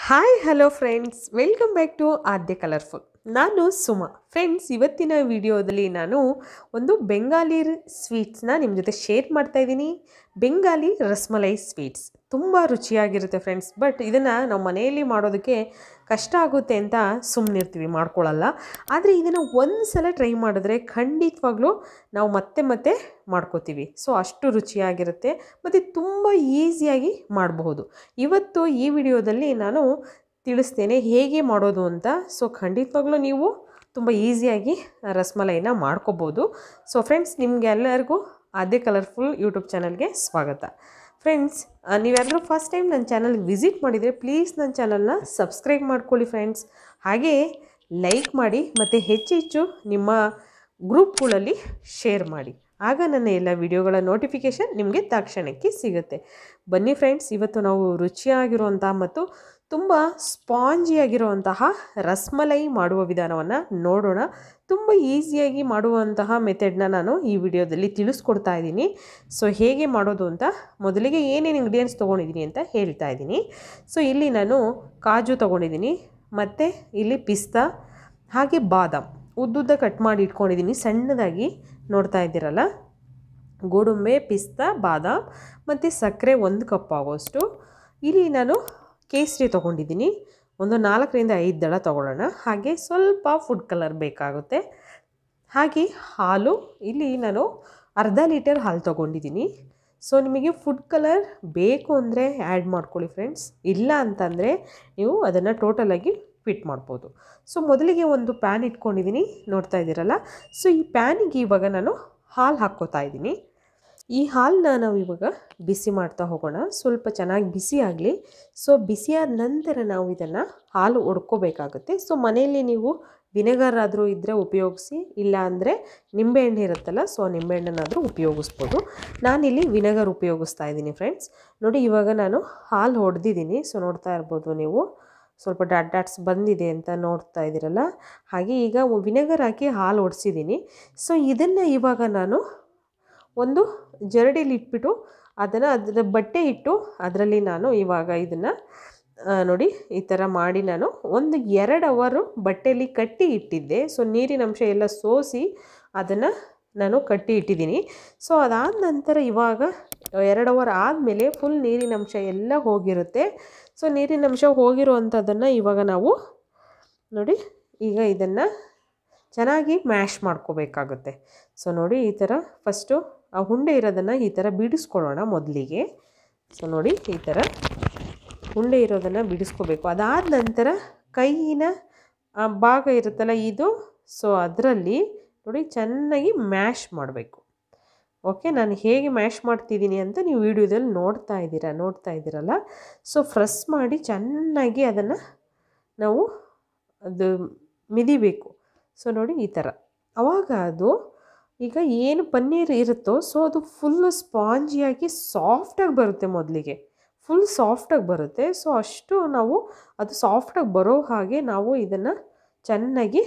hi hello friends welcome back to Aadya colourful ನಾನು Suma friends ಇವತ್ತಿನ ವಿಡಿಯೋದಲ್ಲಿ ನಾನು ಒಂದು ಬೆಂಗಾಲಿ ಸ್ವೀಟ್ಸ್ನ ನಿಮ್ಮ ಜೊತೆ ಶೇರ್ ಮಾಡ್ತಾ ಇದ್ದೀನಿ ಬೆಂಗಾಲಿ ರಸ್ಮಲೈ ಸ್ವೀಟ್ಸ್ ತುಂಬ ರುಚಿಯಾಗಿರುತ್ತೆ ಫ್ರೆಂಡ್ಸ್ ಬಟ್ ಇದನ್ನು ನಾವು ಮನೆಯಲ್ಲಿ ಮಾಡೋದಕ್ಕೆ ಕಷ್ಟ ಆಗುತ್ತೆ ಅಂತ ಸುಮ್ಮನಿರ್ತೀವಿ ಮಾಡ್ಕೊಳ್ಳಲ್ಲ ಆದರೆ ಇದನ್ನು ಒಂದು ಸಲ ಟ್ರೈ ಮಾಡಿದ್ರೆ ಖಂಡಿತವಾಗ್ಲೂ ನಾವು ಮತ್ತೆ ಮತ್ತೆ ಮಾಡ್ಕೋತೀವಿ ಸೊ ಅಷ್ಟು ರುಚಿಯಾಗಿರುತ್ತೆ ಮತ್ತು ತುಂಬ ಈಸಿಯಾಗಿ ಮಾಡಬಹುದು ಇವತ್ತು ಈ ವಿಡಿಯೋದಲ್ಲಿ ನಾನು ತಿಳಿಸ್ತೇನೆ ಹೇಗೆ ಮಾಡೋದು ಅಂತ ಸೊ ಖಂಡಿತವಾಗ್ಲೂ ನೀವು ತುಂಬ ಈಸಿಯಾಗಿ ರಸ್ಮಲೈನ ಮಾಡ್ಕೋಬೋದು ಸೊ ಫ್ರೆಂಡ್ಸ್ ನಿಮಗೆಲ್ಲರಿಗೂ ಅದೇ ಕಲರ್ಫುಲ್ ಯೂಟ್ಯೂಬ್ ಚಾನಲ್ಗೆ ಸ್ವಾಗತ ಫ್ರೆಂಡ್ಸ್ ನೀವೆಲ್ಲರೂ ಫಸ್ಟ್ ಟೈಮ್ ನನ್ನ ಚಾನಲ್ಗೆ ವಿಸಿಟ್ ಮಾಡಿದರೆ ಪ್ಲೀಸ್ ನನ್ನ ಚಾನಲ್ನ ಸಬ್ಸ್ಕ್ರೈಬ್ ಮಾಡ್ಕೊಳ್ಳಿ ಫ್ರೆಂಡ್ಸ್ ಹಾಗೇ ಲೈಕ್ ಮಾಡಿ ಮತ್ತು ಹೆಚ್ಚೆಚ್ಚು ನಿಮ್ಮ ಗ್ರೂಪ್ಗಳಲ್ಲಿ ಶೇರ್ ಮಾಡಿ ಆಗ ನನ್ನ ಎಲ್ಲ ವಿಡಿಯೋಗಳ ನೋಟಿಫಿಕೇಷನ್ ನಿಮಗೆ ತಕ್ಷಣಕ್ಕೆ ಸಿಗುತ್ತೆ ಬನ್ನಿ ಫ್ರೆಂಡ್ಸ್ ಇವತ್ತು ನಾವು ರುಚಿಯಾಗಿರುವಂತಹ ಮತ್ತು ತುಂಬ ಸ್ಪಾಂಜಿಯಾಗಿರುವಂತಹ ರಸ್ಮಲೈ ಮಾಡುವ ವಿಧಾನವನ್ನು ನೋಡೋಣ ತುಂಬ ಈಸಿಯಾಗಿ ಮಾಡುವಂತಹ ಮೆಥಡ್ನ ನಾನು ಈ ವಿಡಿಯೋದಲ್ಲಿ ತಿಳಿಸ್ಕೊಡ್ತಾ ಇದ್ದೀನಿ ಸೊ ಹೇಗೆ ಮಾಡೋದು ಅಂತ ಮೊದಲಿಗೆ ಏನೇನು ಇಂಗ್ರೀಡಿಯೆಂಟ್ಸ್ ತೊಗೊಂಡಿದ್ದೀನಿ ಅಂತ ಹೇಳ್ತಾ ಇದ್ದೀನಿ ಸೊ ಇಲ್ಲಿ ನಾನು ಕಾಜು ತೊಗೊಂಡಿದ್ದೀನಿ ಮತ್ತು ಇಲ್ಲಿ ಪಿಸ್ತಾ ಹಾಗೆ ಬಾದಾಮ್ ಉದ್ದುದ್ದ ಕಟ್ ಮಾಡಿ ಇಟ್ಕೊಂಡಿದ್ದೀನಿ ಸಣ್ಣದಾಗಿ ನೋಡ್ತಾ ಇದ್ದೀರಲ್ಲ ಗೋಡಂಬೆ ಪಿಸ್ತಾ ಬಾದಾಮ್ ಮತ್ತು ಸಕ್ಕರೆ ಒಂದು ಕಪ್ ಆಗೋಷ್ಟು ಇಲ್ಲಿ ನಾನು ಕೇಸರಿ ತೊಗೊಂಡಿದ್ದೀನಿ ಒಂದು ನಾಲ್ಕರಿಂದ ಐದು ದಳ ತೊಗೊಳ್ಳೋಣ ಹಾಗೆ ಸ್ವಲ್ಪ ಫುಡ್ ಕಲರ್ ಬೇಕಾಗುತ್ತೆ ಹಾಗೆ ಹಾಲು ಇಲ್ಲಿ ನಾನು ಅರ್ಧ ಲೀಟರ್ ಹಾಲು ತೊಗೊಂಡಿದ್ದೀನಿ ಸೊ ನಿಮಗೆ ಫುಡ್ ಕಲರ್ ಬೇಕು ಅಂದರೆ ಆ್ಯಡ್ ಮಾಡ್ಕೊಳ್ಳಿ ಫ್ರೆಂಡ್ಸ್ ಇಲ್ಲ ಅಂತಂದರೆ ನೀವು ಅದನ್ನು ಟೋಟಲಾಗಿ ಫಿಟ್ ಮಾಡ್ಬೋದು ಸೊ ಮೊದಲಿಗೆ ಒಂದು ಪ್ಯಾನ್ ಇಟ್ಕೊಂಡಿದ್ದೀನಿ ನೋಡ್ತಾ ಇದ್ದೀರಲ್ಲ ಸೊ ಈ ಪ್ಯಾನಿಗೆ ಇವಾಗ ನಾನು ಹಾಲು ಹಾಕ್ಕೋತಾ ಇದ್ದೀನಿ ಈ ಹಾಲನ್ನ ನಾವು ಇವಾಗ ಬಿಸಿ ಮಾಡ್ತಾ ಹೋಗೋಣ ಸ್ವಲ್ಪ ಚೆನ್ನಾಗಿ ಬಿಸಿ ಆಗಲಿ ಸೊ ಬಿಸಿಯಾದ ನಂತರ ನಾವು ಇದನ್ನು ಹಾಲು ಒಡ್ಕೋಬೇಕಾಗುತ್ತೆ ಸೊ ಮನೆಯಲ್ಲಿ ನೀವು ವಿನೆಗರ್ ಆದರೂ ಇದ್ದರೆ ಉಪಯೋಗಿಸಿ ಇಲ್ಲ ಅಂದರೆ ನಿಂಬೆಹಣ್ಣು ಇರುತ್ತಲ್ಲ ಸೊ ನಿಂಬೆಹಣ್ಣನ್ನಾದರೂ ಉಪಯೋಗಿಸ್ಬೋದು ನಾನಿಲ್ಲಿ ವಿನೆಗರ್ ಉಪಯೋಗಿಸ್ತಾ ಇದ್ದೀನಿ ಫ್ರೆಂಡ್ಸ್ ನೋಡಿ ಇವಾಗ ನಾನು ಹಾಲು ಹೊಡೆದಿದ್ದೀನಿ ಸೊ ನೋಡ್ತಾ ಇರ್ಬೋದು ನೀವು ಸ್ವಲ್ಪ ಡಾಟ್ ಡಾಟ್ಸ್ ಬಂದಿದೆ ಅಂತ ನೋಡ್ತಾ ಇದ್ದೀರಲ್ಲ ಹಾಗೆ ಈಗ ವಿನೆಗರ್ ಹಾಕಿ ಹಾಲು ಒಡಿಸಿದ್ದೀನಿ ಸೊ ಇದನ್ನು ಇವಾಗ ನಾನು ಒಂದು ಜರಡಿಲಿ ಇಟ್ಬಿಟ್ಟು ಅದನ್ನು ಅದರ ಬಟ್ಟೆ ಇಟ್ಟು ಅದರಲ್ಲಿ ನಾನು ಇವಾಗ ಇದನ್ನು ನೋಡಿ ಈ ಥರ ಮಾಡಿ ನಾನು ಒಂದು ಎರಡು ಅವರು ಬಟ್ಟೆಯಲ್ಲಿ ಕಟ್ಟಿ ಇಟ್ಟಿದ್ದೆ ಸೊ ನೀರಿನ ಅಂಶ ಎಲ್ಲ ಸೋಸಿ ಅದನ್ನು ನಾನು ಕಟ್ಟಿ ಇಟ್ಟಿದ್ದೀನಿ ಸೊ ಅದಾದ ನಂತರ ಇವಾಗ ಎರಡು ಅವರ್ ಆದಮೇಲೆ ಫುಲ್ ನೀರಿನ ಅಂಶ ಎಲ್ಲ ಹೋಗಿರುತ್ತೆ ಸೊ ನೀರಿನ ಅಂಶ ಹೋಗಿರೋ ಅಂಥದ್ದನ್ನು ಇವಾಗ ನಾವು ನೋಡಿ ಈಗ ಇದನ್ನು ಚೆನ್ನಾಗಿ ಮ್ಯಾಶ್ ಮಾಡ್ಕೋಬೇಕಾಗುತ್ತೆ ಸೊ ನೋಡಿ ಈ ಥರ ಫಸ್ಟು ಆ ಹುಂಡೆ ಇರೋದನ್ನು ಈ ಥರ ಬಿಡಿಸ್ಕೊಳ್ಳೋಣ ಮೊದಲಿಗೆ ಸೊ ನೋಡಿ ಈ ಥರ ಹುಂಡೆ ಇರೋದನ್ನು ಬಿಡಿಸ್ಕೋಬೇಕು ಅದಾದ ನಂತರ ಕೈಯಿನ ಭಾಗ ಇರುತ್ತಲ್ಲ ಇದು ಸೊ ಅದರಲ್ಲಿ ನೋಡಿ ಚೆನ್ನಾಗಿ ಮ್ಯಾಶ್ ಮಾಡಬೇಕು ಓಕೆ ನಾನು ಹೇಗೆ ಮ್ಯಾಶ್ ಮಾಡ್ತಿದ್ದೀನಿ ಅಂತ ನೀವು ವಿಡಿಯೋದಲ್ಲಿ ನೋಡ್ತಾ ಇದ್ದೀರಾ ನೋಡ್ತಾ ಇದ್ದೀರಲ್ಲ ಸೊ ಫ್ರೆಸ್ ಮಾಡಿ ಚೆನ್ನಾಗಿ ಅದನ್ನು ನಾವು ಅದು ಮಿದಿಬೇಕು ಸೊ ನೋಡಿ ಈ ಥರ ಆವಾಗ ಅದು ಈಗ ಏನು ಪನ್ನೀರ್ ಇರುತ್ತೋ ಸೊ ಅದು ಫುಲ್ಲು ಸ್ಪಾಂಜಿಯಾಗಿ ಸಾಫ್ಟಾಗಿ ಬರುತ್ತೆ ಮೊದಲಿಗೆ ಫುಲ್ ಸಾಫ್ಟಾಗಿ ಬರುತ್ತೆ ಸೊ ಅಷ್ಟು ನಾವು ಅದು ಸಾಫ್ಟಾಗಿ ಬರೋ ಹಾಗೆ ನಾವು ಇದನ್ನು ಚೆನ್ನಾಗಿ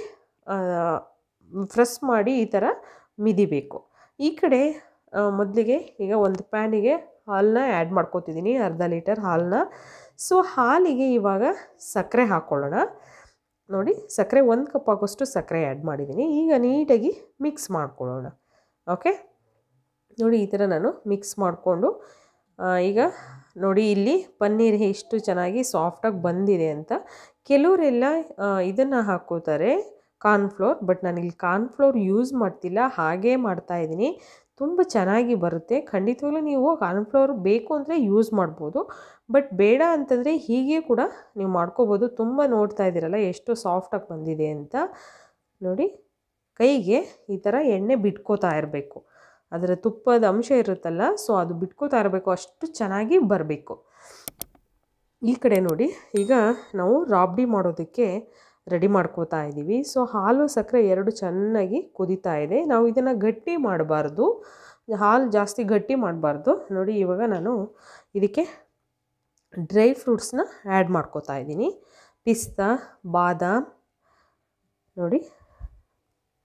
ಫ್ರೆಸ್ ಮಾಡಿ ಈ ಥರ ಮಿದಿಬೇಕು ಈ ಕಡೆ ಮೊದಲಿಗೆ ಈಗ ಒಂದು ಪ್ಯಾನಿಗೆ ಹಾಲನ್ನ ಆ್ಯಡ್ ಮಾಡ್ಕೋತಿದ್ದೀನಿ ಅರ್ಧ ಲೀಟರ್ ಹಾಲನ್ನ ಸೊ ಹಾಲಿಗೆ ಇವಾಗ ಸಕ್ಕರೆ ಹಾಕ್ಕೊಳ್ಳೋಣ ನೋಡಿ ಸಕ್ಕರೆ ಒಂದು ಕಪ್ ಆಗೋಷ್ಟು ಸಕ್ಕರೆ ಆ್ಯಡ್ ಮಾಡಿದ್ದೀನಿ ಈಗ ನೀಟಾಗಿ ಮಿಕ್ಸ್ ಮಾಡ್ಕೊಳ್ಳೋಣ ಓಕೆ ನೋಡಿ ಈ ಥರ ನಾನು ಮಿಕ್ಸ್ ಮಾಡಿಕೊಂಡು ಈಗ ನೋಡಿ ಇಲ್ಲಿ ಪನ್ನೀರ್ ಎಷ್ಟು ಚೆನ್ನಾಗಿ ಸಾಫ್ಟಾಗಿ ಬಂದಿದೆ ಅಂತ ಕೆಲವರೆಲ್ಲ ಇದನ್ನು ಹಾಕೋತಾರೆ ಕಾರ್ನ್ಫ್ಲೋರ್ ಬಟ್ ನಾನಿಲ್ಲಿ ಕಾರ್ನ್ಫ್ಲೋರ್ ಯೂಸ್ ಮಾಡ್ತಿಲ್ಲ ಹಾಗೇ ಮಾಡ್ತಾಯಿದ್ದೀನಿ ತುಂಬ ಚೆನ್ನಾಗಿ ಬರುತ್ತೆ ಖಂಡಿತವಾಗ್ಲೂ ನೀವು ಕಾರ್ನ್ಫ್ಲವರ್ ಬೇಕು ಅಂದರೆ ಯೂಸ್ ಮಾಡ್ಬೋದು ಬಟ್ ಬೇಡ ಅಂತಂದರೆ ಹೀಗೆ ಕೂಡ ನೀವು ಮಾಡ್ಕೋಬೋದು ತುಂಬ ನೋಡ್ತಾ ಇದ್ದೀರಲ್ಲ ಎಷ್ಟು ಸಾಫ್ಟಾಗಿ ಬಂದಿದೆ ಅಂತ ನೋಡಿ ಕೈಗೆ ಈ ಥರ ಎಣ್ಣೆ ಬಿಟ್ಕೋತಾ ಇರಬೇಕು ಅದರ ತುಪ್ಪದ ಅಂಶ ಇರುತ್ತಲ್ಲ ಸೊ ಅದು ಬಿಟ್ಕೋತಾ ಇರಬೇಕು ಅಷ್ಟು ಚೆನ್ನಾಗಿ ಬರಬೇಕು ಈ ಕಡೆ ನೋಡಿ ಈಗ ನಾವು ರಾಬ್ಡಿ ಮಾಡೋದಕ್ಕೆ ರೆಡಿ ಮಾಡ್ಕೋತಾ ಇದ್ದೀವಿ ಸೊ ಹಾಲು ಸಕ್ಕರೆ ಎರಡು ಚೆನ್ನಾಗಿ ಕುದೀತಾ ಇದೆ ನಾವು ಇದನ್ನು ಗಟ್ಟಿ ಮಾಡಬಾರ್ದು ಹಾಲು ಜಾಸ್ತಿ ಗಟ್ಟಿ ಮಾಡಬಾರ್ದು ನೋಡಿ ಇವಾಗ ನಾನು ಇದಕ್ಕೆ ಡ್ರೈ ಫ್ರೂಟ್ಸ್ನ ಆ್ಯಡ್ ಮಾಡ್ಕೋತಾ ಇದ್ದೀನಿ ಪಿಸ್ತಾ ಬಾದಾಮ್ ನೋಡಿ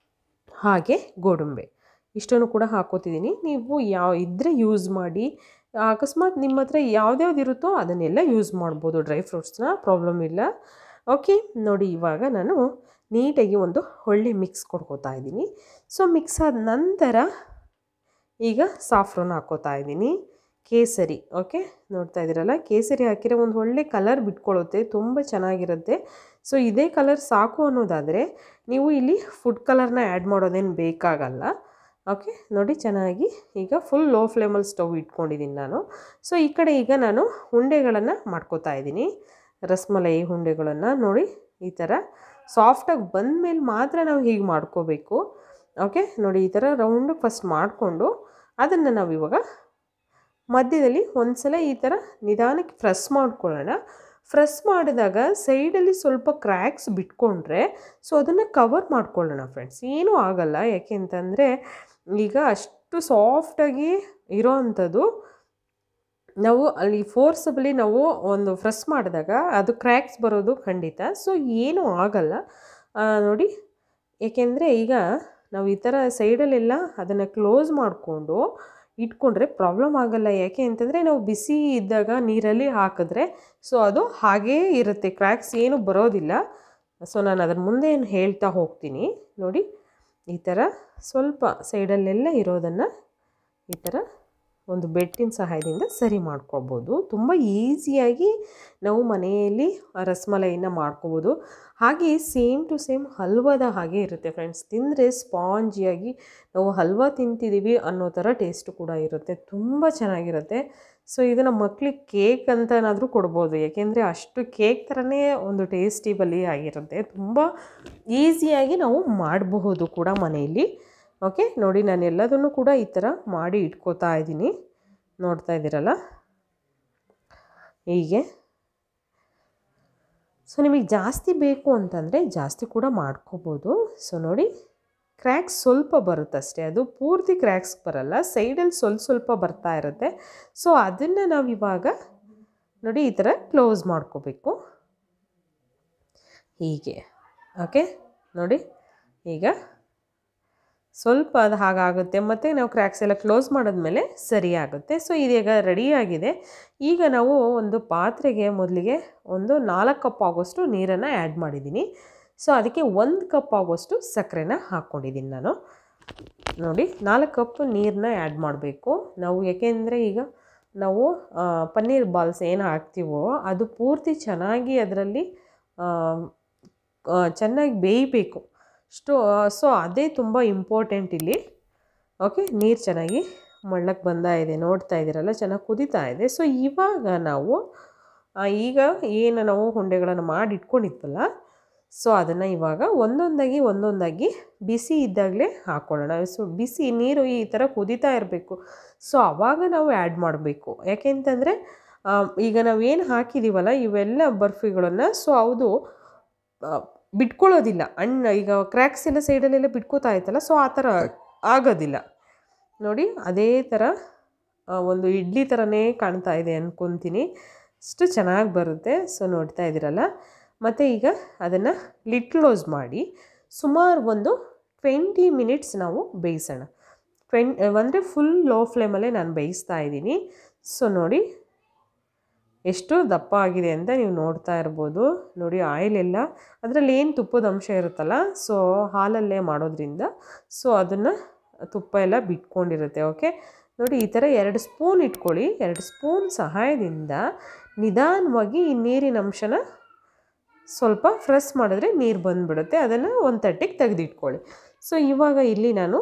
ಹಾಗೆ ಗೋಡಂಬೆ ಇಷ್ಟನ್ನು ಕೂಡ ಹಾಕೋತಿದ್ದೀನಿ ನೀವು ಯಾವ ಇದ್ದರೆ ಯೂಸ್ ಮಾಡಿ ಅಕಸ್ಮಾತ್ ನಿಮ್ಮ ಹತ್ರ ಯಾವ್ದ್ಯಾವ್ದು ಇರುತ್ತೋ ಅದನ್ನೆಲ್ಲ ಯೂಸ್ ಮಾಡ್ಬೋದು ಡ್ರೈ ಫ್ರೂಟ್ಸ್ನ ಪ್ರಾಬ್ಲಮ್ ಇಲ್ಲ ಓಕೆ ನೋಡಿ ಇವಾಗ ನಾನು ನೀಟಾಗಿ ಒಂದು ಒಳ್ಳೆ ಮಿಕ್ಸ್ ಕೊಡ್ಕೋತಾ ಇದ್ದೀನಿ ಸೊ ಮಿಕ್ಸ್ ಆದ ನಂತರ ಈಗ ಸಾಫ್ರೋನ್ ಹಾಕೋತಾ ಇದ್ದೀನಿ ಕೇಸರಿ ಓಕೆ ನೋಡ್ತಾ ಇದ್ದೀರಲ್ಲ ಕೇಸರಿ ಹಾಕಿರೋ ಒಂದು ಒಳ್ಳೆ ಕಲರ್ ಬಿಟ್ಕೊಳ್ಳುತ್ತೆ ತುಂಬ ಚೆನ್ನಾಗಿರುತ್ತೆ ಸೊ ಇದೇ ಕಲರ್ ಸಾಕು ಅನ್ನೋದಾದರೆ ನೀವು ಇಲ್ಲಿ ಫುಡ್ ಕಲರ್ನ ಆ್ಯಡ್ ಮಾಡೋದೇನು ಬೇಕಾಗಲ್ಲ ಓಕೆ ನೋಡಿ ಚೆನ್ನಾಗಿ ಈಗ ಫುಲ್ ಲೋ ಫ್ಲೇಮಲ್ಲಿ ಸ್ಟವ್ ಇಟ್ಕೊಂಡಿದ್ದೀನಿ ನಾನು ಸೊ ಈ ಕಡೆ ಈಗ ನಾನು ಉಂಡೆಗಳನ್ನು ಮಾಡ್ಕೋತಾ ಇದ್ದೀನಿ ರಸ್ಮಲೈ ಉಂಡೆಗಳನ್ನು ನೋಡಿ ಈ ಥರ ಸಾಫ್ಟಾಗಿ ಬಂದಮೇಲೆ ಮಾತ್ರ ನಾವು ಹೀಗೆ ಮಾಡ್ಕೋಬೇಕು ಓಕೆ ನೋಡಿ ಈ ಥರ ರೌಂಡ್ ಫಸ್ಟ್ ಮಾಡಿಕೊಂಡು ಅದನ್ನು ನಾವು ಇವಾಗ ಮಧ್ಯದಲ್ಲಿ ಒಂದು ಸಲ ಈ ಥರ ನಿಧಾನಕ್ಕೆ ಫ್ರೆಸ್ ಮಾಡ್ಕೊಳ್ಳೋಣ ಫ್ರೆಸ್ ಮಾಡಿದಾಗ ಸೈಡಲ್ಲಿ ಸ್ವಲ್ಪ ಕ್ರ್ಯಾಕ್ಸ್ ಬಿಟ್ಕೊಂಡ್ರೆ ಸೊ ಅದನ್ನು ಕವರ್ ಮಾಡ್ಕೊಳ್ಳೋಣ ಫ್ರೆಂಡ್ಸ್ ಏನೂ ಆಗಲ್ಲ ಯಾಕೆ ಅಂತಂದರೆ ಈಗ ಅಷ್ಟು ಸಾಫ್ಟಾಗಿ ಇರೋ ಅಂಥದ್ದು ನಾವು ಅಲ್ಲಿ ಫೋರ್ಸಬಲಿ ನಾವು ಒಂದು ಫ್ರೆಸ್ ಮಾಡಿದಾಗ ಅದು ಕ್ರ್ಯಾಕ್ಸ್ ಬರೋದು ಖಂಡಿತ ಸೊ ಏನೂ ಆಗಲ್ಲ ನೋಡಿ ಏಕೆಂದರೆ ಈಗ ನಾವು ಈ ಥರ ಸೈಡಲ್ಲೆಲ್ಲ ಅದನ್ನು ಕ್ಲೋಸ್ ಮಾಡಿಕೊಂಡು ಇಟ್ಕೊಂಡ್ರೆ ಪ್ರಾಬ್ಲಮ್ ಆಗಲ್ಲ ಯಾಕೆ ಅಂತಂದರೆ ನಾವು ಬಿಸಿ ಇದ್ದಾಗ ನೀರಲ್ಲಿ ಹಾಕಿದ್ರೆ ಸೊ ಅದು ಹಾಗೇ ಇರುತ್ತೆ ಕ್ರ್ಯಾಕ್ಸ್ ಏನು ಬರೋದಿಲ್ಲ ಸೊ ನಾನು ಅದ್ರ ಮುಂದೆ ಏನು ಹೇಳ್ತಾ ಹೋಗ್ತೀನಿ ನೋಡಿ ಈ ಥರ ಸ್ವಲ್ಪ ಸೈಡಲ್ಲೆಲ್ಲ ಇರೋದನ್ನು ಈ ಥರ ಒಂದು ಬೆಟ್ಟಿನ ಸಹಾಯದಿಂದ ಸರಿ ಮಾಡ್ಕೊಬೋದು ತುಂಬ ಈಸಿಯಾಗಿ ನಾವು ಮನೆಯಲ್ಲಿ ರಸಮಲೈನ ಮಾಡ್ಕೋಬೋದು ಹಾಗೆ ಸೇಮ್ ಟು ಸೇಮ್ ಹಲ್ವದ ಹಾಗೆ ಇರುತ್ತೆ ಫ್ರೆಂಡ್ಸ್ ತಿಂದರೆ ಸ್ಪಾಂಜಿಯಾಗಿ ನಾವು ಹಲ್ವಾ ತಿಂತಿದ್ದೀವಿ ಅನ್ನೋ ಥರ ಟೇಸ್ಟು ಕೂಡ ಇರುತ್ತೆ ತುಂಬ ಚೆನ್ನಾಗಿರುತ್ತೆ ಸೊ ಇದನ್ನು ಮಕ್ಳಿಗೆ ಕೇಕ್ ಅಂತನಾದರೂ ಕೊಡ್ಬೋದು ಯಾಕೆಂದರೆ ಅಷ್ಟು ಕೇಕ್ ಥರನೇ ಒಂದು ಟೇಸ್ಟಿ ಬಲಿ ಆಗಿರುತ್ತೆ ತುಂಬ ಈಸಿಯಾಗಿ ನಾವು ಮಾಡಬಹುದು ಕೂಡ ಮನೆಯಲ್ಲಿ ಓಕೆ ನೋಡಿ ನಾನು ಎಲ್ಲದನ್ನು ಕೂಡ ಈ ಥರ ಮಾಡಿ ಇಟ್ಕೋತಾ ಇದ್ದೀನಿ ನೋಡ್ತಾ ಇದ್ದೀರಲ್ಲ ಹೀಗೆ ಸೊ ನಿಮಗೆ ಜಾಸ್ತಿ ಬೇಕು ಅಂತಂದರೆ ಜಾಸ್ತಿ ಕೂಡ ಮಾಡ್ಕೋಬೋದು ಸೊ ನೋಡಿ ಕ್ರ್ಯಾಕ್ಸ್ ಸ್ವಲ್ಪ ಬರುತ್ತಷ್ಟೇ ಅದು ಪೂರ್ತಿ ಕ್ರ್ಯಾಕ್ಸ್ ಬರಲ್ಲ ಸೈಡಲ್ಲಿ ಸ್ವಲ್ಪ ಸ್ವಲ್ಪ ಬರ್ತಾ ಇರುತ್ತೆ ಸೊ ಅದನ್ನು ನಾವು ಇವಾಗ ನೋಡಿ ಈ ಥರ ಕ್ಲೋಸ್ ಮಾಡ್ಕೋಬೇಕು ಹೀಗೆ ಓಕೆ ನೋಡಿ ಈಗ ಸ್ವಲ್ಪ ಅದು ಹಾಗಾಗುತ್ತೆ ಮತ್ತು ನಾವು ಕ್ರ್ಯಾಕ್ಸ್ ಎಲ್ಲ ಕ್ಲೋಸ್ ಮಾಡಿದ್ಮೇಲೆ ಸರಿ ಆಗುತ್ತೆ ಸೊ ಇದೀಗ ರೆಡಿಯಾಗಿದೆ ಈಗ ನಾವು ಒಂದು ಪಾತ್ರೆಗೆ ಮೊದಲಿಗೆ ಒಂದು ನಾಲ್ಕು ಕಪ್ ಆಗೋಷ್ಟು ನೀರನ್ನು ಆ್ಯಡ್ ಮಾಡಿದ್ದೀನಿ ಸೊ ಅದಕ್ಕೆ ಒಂದು ಕಪ್ ಆಗೋಷ್ಟು ಸಕ್ಕರೆನ ಹಾಕ್ಕೊಂಡಿದ್ದೀನಿ ನಾನು ನೋಡಿ ನಾಲ್ಕು ಕಪ್ ನೀರನ್ನ ಆ್ಯಡ್ ಮಾಡಬೇಕು ನಾವು ಏಕೆಂದರೆ ಈಗ ನಾವು ಪನ್ನೀರ್ ಬಾಲ್ಸ್ ಏನು ಹಾಕ್ತೀವೋ ಅದು ಪೂರ್ತಿ ಚೆನ್ನಾಗಿ ಅದರಲ್ಲಿ ಚೆನ್ನಾಗಿ ಬೇಯಬೇಕು ಸ್ಟೋ ಸೊ ಅದೇ ತುಂಬ ಇಂಪಾರ್ಟೆಂಟ್ ಇಲ್ಲಿ ಓಕೆ ನೀರು ಚೆನ್ನಾಗಿ ಮಳ್ಳಕ್ಕೆ ಬಂದಾ ಇದೆ ನೋಡ್ತಾ ಇದ್ದೀರಲ್ಲ ಚೆನ್ನಾಗಿ ಕುದೀತಾ ಇದೆ ಸೊ ಇವಾಗ ನಾವು ಈಗ ಏನು ನಾವು ಉಂಡೆಗಳನ್ನು ಮಾಡಿ ಇಟ್ಕೊಂಡಿದ್ವಲ್ಲ ಸೊ ಅದನ್ನು ಇವಾಗ ಒಂದೊಂದಾಗಿ ಒಂದೊಂದಾಗಿ ಬಿಸಿ ಇದ್ದಾಗಲೇ ಹಾಕ್ಕೊಳ್ಳೋಣ ಸೊ ಬಿಸಿ ನೀರು ಈ ಥರ ಕುದೀತಾ ಇರಬೇಕು ಸೊ ಆವಾಗ ನಾವು ಆ್ಯಡ್ ಮಾಡಬೇಕು ಯಾಕೆಂತಂದರೆ ಈಗ ನಾವು ಏನು ಹಾಕಿದ್ದೀವಲ್ಲ ಇವೆಲ್ಲ ಬರ್ಫಿಗಳನ್ನು ಸೊ ಅದು ಬಿಟ್ಕೊಳ್ಳೋದಿಲ್ಲ ಅಣ್ಣ ಈಗ ಕ್ರ್ಯಾಕ್ಸ್ ಎಲ್ಲ ಸೈಡಲ್ಲೆಲ್ಲ ಬಿಟ್ಕೋತಾ ಇತ್ತಲ್ಲ ಸೊ ಆ ಥರ ಆಗೋದಿಲ್ಲ ನೋಡಿ ಅದೇ ಥರ ಒಂದು ಇಡ್ಲಿ ಥರನೇ ಕಾಣ್ತಾ ಇದೆ ಅಂದ್ಕೊತೀನಿ ಅಷ್ಟು ಚೆನ್ನಾಗಿ ಬರುತ್ತೆ ಸೊ ನೋಡ್ತಾ ಇದ್ದೀರಲ್ಲ ಮತ್ತು ಈಗ ಅದನ್ನು ಲಿಡ್ ಕ್ಲೋಸ್ ಮಾಡಿ ಸುಮಾರು ಒಂದು ಟ್ವೆಂಟಿ ಮಿನಿಟ್ಸ್ ನಾವು ಬೇಯಿಸೋಣ ಟ್ವೆನ್ ಅಂದರೆ ಫುಲ್ ಲೋ ಫ್ಲೇಮಲ್ಲೇ ನಾನು ಬೇಯಿಸ್ತಾ ಇದ್ದೀನಿ ಸೊ ನೋಡಿ ಎಷ್ಟು ದಪ್ಪ ಆಗಿದೆ ಅಂತ ನೀವು ನೋಡ್ತಾ ಇರ್ಬೋದು ನೋಡಿ ಆಯಿಲ್ ಎಲ್ಲ ಅದರಲ್ಲಿ ಏನು ತುಪ್ಪದ ಅಂಶ ಇರುತ್ತಲ್ಲ ಸೊ ಹಾಲಲ್ಲೇ ಮಾಡೋದ್ರಿಂದ ಸೊ ಅದನ್ನು ತುಪ್ಪ ಎಲ್ಲ ಬಿಟ್ಕೊಂಡಿರುತ್ತೆ ಓಕೆ ನೋಡಿ ಈ ಥರ ಎರಡು ಸ್ಪೂನ್ ಇಟ್ಕೊಳ್ಳಿ ಎರಡು ಸ್ಪೂನ್ ಸಹಾಯದಿಂದ ನಿಧಾನವಾಗಿ ಈ ನೀರಿನ ಅಂಶನ ಸ್ವಲ್ಪ ಫ್ರೆಸ್ ಮಾಡಿದ್ರೆ ನೀರು ಬಂದುಬಿಡುತ್ತೆ ಅದನ್ನು ಒಂದು ತಟ್ಟೆಗೆ ತೆಗೆದಿಟ್ಕೊಳ್ಳಿ ಸೊ ಇವಾಗ ಇಲ್ಲಿ ನಾನು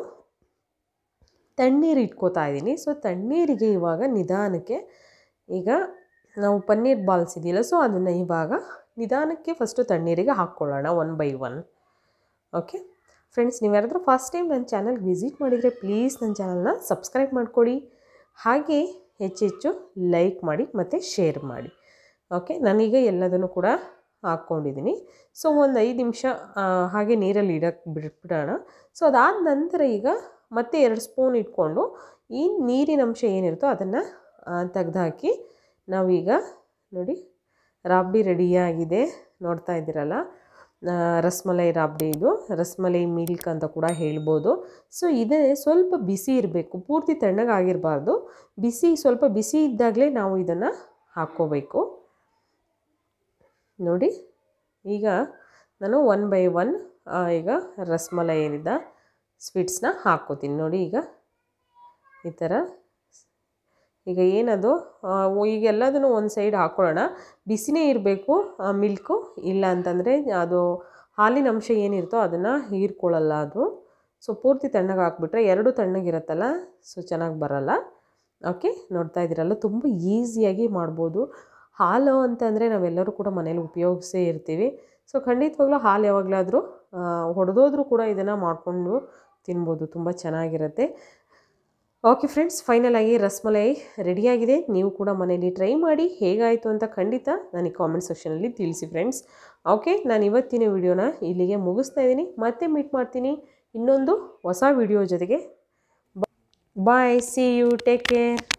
ತಣ್ಣೀರು ಇಟ್ಕೋತಾ ಇದ್ದೀನಿ ಸೊ ತಣ್ಣೀರಿಗೆ ಇವಾಗ ನಿಧಾನಕ್ಕೆ ಈಗ ನಾವು ಪನ್ನೀರ್ ಬಾಲ್ಸ್ ಇದೆಯಲ್ಲ ಸೊ ಅದನ್ನು ಇವಾಗ ನಿಧಾನಕ್ಕೆ ಫಸ್ಟು ತಣ್ಣೀರಿಗೆ ಹಾಕ್ಕೊಳ್ಳೋಣ one by one okay friends ನೀವು ಯಾರಾದರೂ ಫಸ್ಟ್ ಟೈಮ್ ನನ್ನ ಚಾನಲ್ಗೆ ವಿಸಿಟ್ ಮಾಡಿದರೆ ಪ್ಲೀಸ್ ನನ್ನ ಚಾನಲ್ನ ಸಬ್ಸ್ಕ್ರೈಬ್ ಮಾಡ್ಕೊಳ್ಳಿ ಹಾಗೆ ಹೆಚ್ಚೆಚ್ಚು ಲೈಕ್ ಮಾಡಿ ಮತ್ತು ಶೇರ್ ಮಾಡಿ ಓಕೆ ನಾನೀಗ ಎಲ್ಲದನ್ನು ಕೂಡ ಹಾಕ್ಕೊಂಡಿದ್ದೀನಿ ಸೊ ಒಂದು ಐದು ನಿಮಿಷ ಹಾಗೆ ನೀರಲ್ಲಿ ಇಡಕ್ಕೆ ಬಿಟ್ಬಿಡೋಣ ಸೊ ಅದಾದ ನಂತರ ಈಗ ಮತ್ತೆ ಎರಡು ಸ್ಪೂನ್ ಇಟ್ಕೊಂಡು ಈ ನೀರಿನ ಅಂಶ ಏನಿರುತ್ತೋ ಅದನ್ನು ತೆಗ್ದುಹಾಕಿ ನಾವೀಗ ನೋಡಿ ರಾಬ್ಡಿ ರೆಡಿಯಾಗಿದೆ ನೋಡ್ತಾ ಇದ್ದೀರಲ್ಲ ಆ, ರಸ್ಮಲೈ ರಾಬ್ಡಿ ಇದು ರಸ್ಮಲೈ ಮಿಲ್ಕ್ ಅಂತ ಕೂಡ ಹೇಳ್ಬೋದು ಸೊ ಇದೇ ಸ್ವಲ್ಪ ಬಿಸಿ ಇರಬೇಕು ಪೂರ್ತಿ ತಣ್ಣಗಾಗಿರಬಾರ್ದು ಬಿಸಿ ಸ್ವಲ್ಪ ಬಿಸಿ ಇದ್ದಾಗಲೇ ನಾವು ಇದನ್ನು ಹಾಕ್ಕೋಬೇಕು ನೋಡಿ ಈಗ ನಾನು ಒನ್ ಬೈ ಒನ್ ಈಗ ರಸ್ಮಲೈ ಏನಿದೆ ಸ್ವೀಟ್ಸ್ನ ಹಾಕ್ಕೋತೀನಿ ನೋಡಿ ಈಗ ಈ ಥರ ಈಗ ಏನದು ಆ, ಈಗ ಎಲ್ಲದನ್ನು ಒಂದು ಸೈಡ್ ಹಾಕ್ಕೊಳ್ಳೋಣ ಬಿಸಿನೇ ಇರಬೇಕು ಮಿಲ್ಕು ಇಲ್ಲ ಅಂತಂದರೆ ಅದು ಹಾಲಿನ ಅಂಶ ಏನಿರುತ್ತೋ ಅದನ್ನು ಹೀರ್ಕೊಳ್ಳಲ್ಲ ಅದು ಸೊ ಪೂರ್ತಿ ತಣ್ಣಗೆ ಹಾಕ್ಬಿಟ್ರೆ ಎರಡು ತಣ್ಣಗಿರುತ್ತಲ್ಲ ಸೊ ಚೆನ್ನಾಗಿ ಬರಲ್ಲ ಓಕೆ ನೋಡ್ತಾ ಇದ್ದೀರಲ್ಲ ತುಂಬ ಈಸಿಯಾಗಿ ಮಾಡ್ಬೋದು ಹಾಲು ಅಂತಂದರೆ ನಾವೆಲ್ಲರೂ ಕೂಡ ಮನೇಲಿ ಉಪಯೋಗಿಸೇ ಇರ್ತೀವಿ ಸೊ ಖಂಡಿತವಾಗ್ಲೂ ಹಾಲು ಯಾವಾಗಲಾದರೂ ಹೊಡೆದೋದ್ರೂ ಕೂಡ ಇದನ್ನು ಮಾಡಿಕೊಂಡು ತಿನ್ಬೋದು ತುಂಬ ಚೆನ್ನಾಗಿರುತ್ತೆ ಓಕೆ ಫ್ರೆಂಡ್ಸ್ ಫೈನಲ್ ಆಗಿ ರಸ್ಮಲೈ ರೆಡಿಯಾಗಿದೆ ನೀವು ಕೂಡ ಮನೇಲಿ ಟ್ರೈ ಮಾಡಿ ಹೇಗಾಯಿತು ಅಂತ ಖಂಡಿತ ನನಗೆ ಕಾಮೆಂಟ್ ಸೆಕ್ಷನಲ್ಲಿ ತಿಳಿಸಿ ಫ್ರೆಂಡ್ಸ್ ಓಕೆ ನಾನು ಇವತ್ತಿನ ವಿಡಿಯೋನ ಇಲ್ಲಿಗೆ ಮುಗಿಸ್ತಾ ಇದ್ದೀನಿ ಮತ್ತೆ ಮೀಟ್ ಮಾಡ್ತೀನಿ ಇನ್ನೊಂದು ಹೊಸ ವಿಡಿಯೋ ಜೊತೆಗೆ bye see you take care